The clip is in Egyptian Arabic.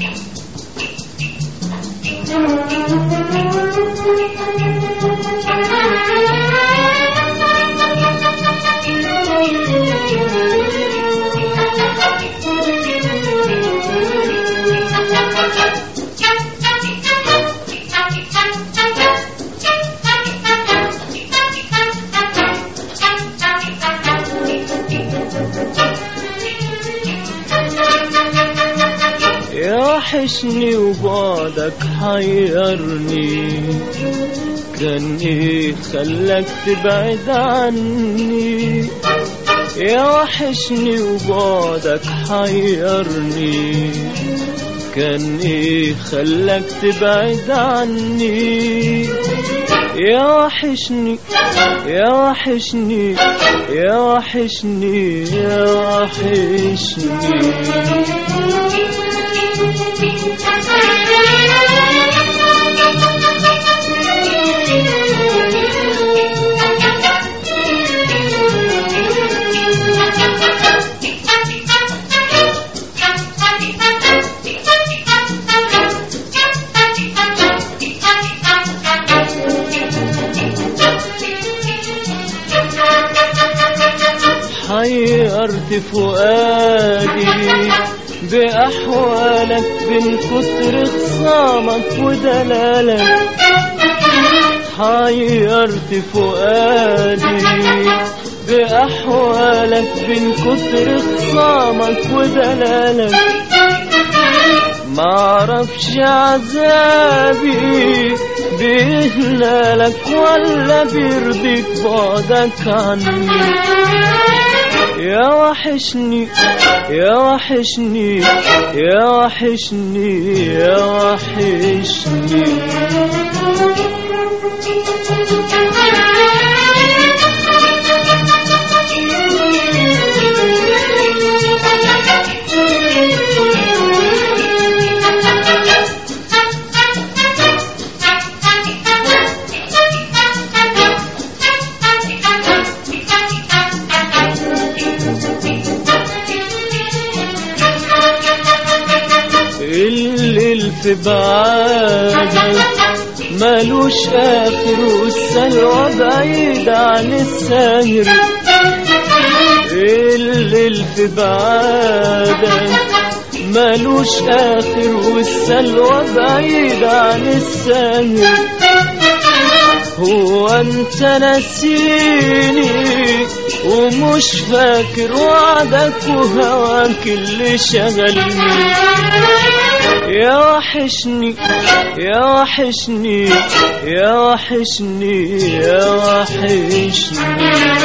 يوحشني وبعدك حيرني كان ايه خلاك تبعد عني يوحشني وبعدك حيرني كان ايه خلاك تبعد عني يوحشني يوحشني يوحشني يوحشني حيرت فؤادي بأحوالك من كتر خصامك ودلالك حيرت فؤادي بأحوالك من كتر خصامك ودلالك معرفش عذابي بيهلالك ولا بيرضيك بعدك عني يا وحشني يا وحشني يا وحشني يا وحشني الليل في بعادك ملوش آخر والسلوى بعيد عن الساهر الليل في بعادك ملوش آخر والسلوى بعيد عن الساهر هو انت نسيني ومش فاكر وعدك وهواك اللي شغلني يا وحشني يا وحشني يا وحشني يا وحشني